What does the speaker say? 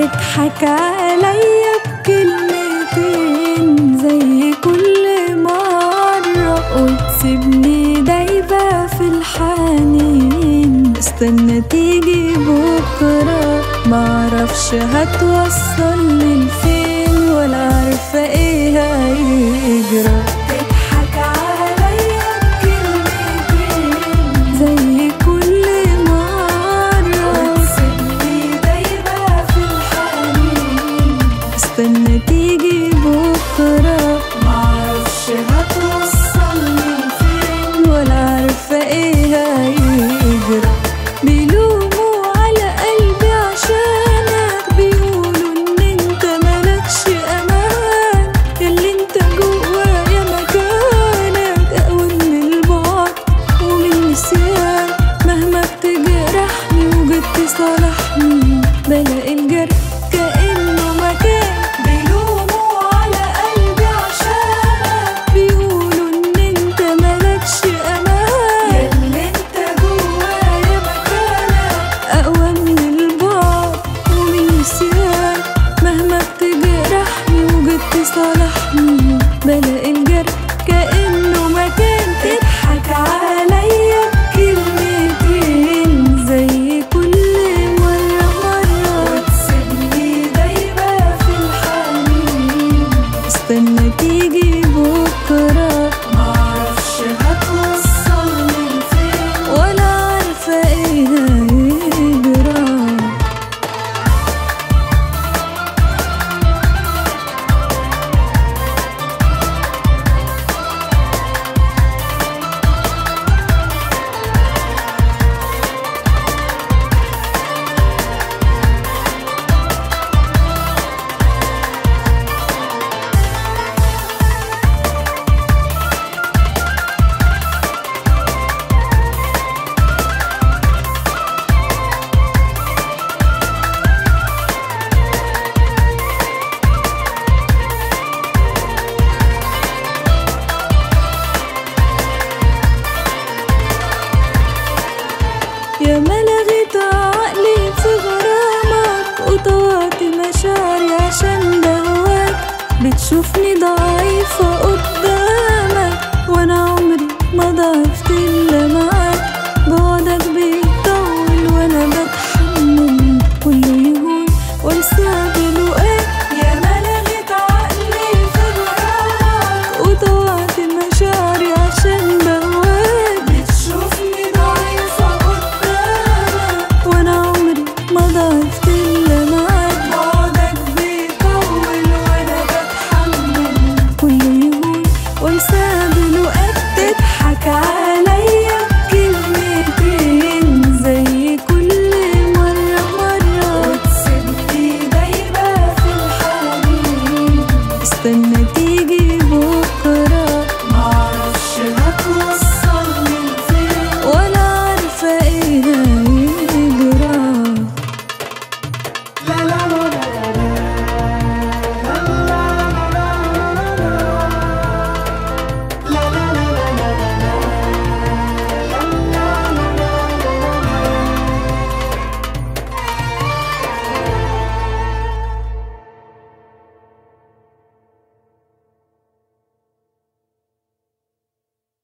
تضحك عليا بكلمتين زي كل مرة وتسيبني دايبة في الحنين استنى تيجي بكرة معرفش هتوصلني لفين ولا عارفة ايه هيجرى تضحك عليا بكلمتين زي كل مرة وتسيبني دايبة في الحنين استنى تيجي بكرة معرفش هتوصلني لفين ولا عارفة ايه هيجرى بيلوموا على قلبي عشانك بيقولوا ان انت ملكش امان ياللي انت جوايا مكانك اقوى من البعد ومن النسيان مهما بتجرحني وجيت تصالحني بلاقي الجرح كأنه مكان بيلوموا على قلبي عشانك بيقولوا ان انت ملكش امان ياللي انت جوايا مكانك اقوى من البعد ومن النسيان مهما بتجرحني وجيت تصالحني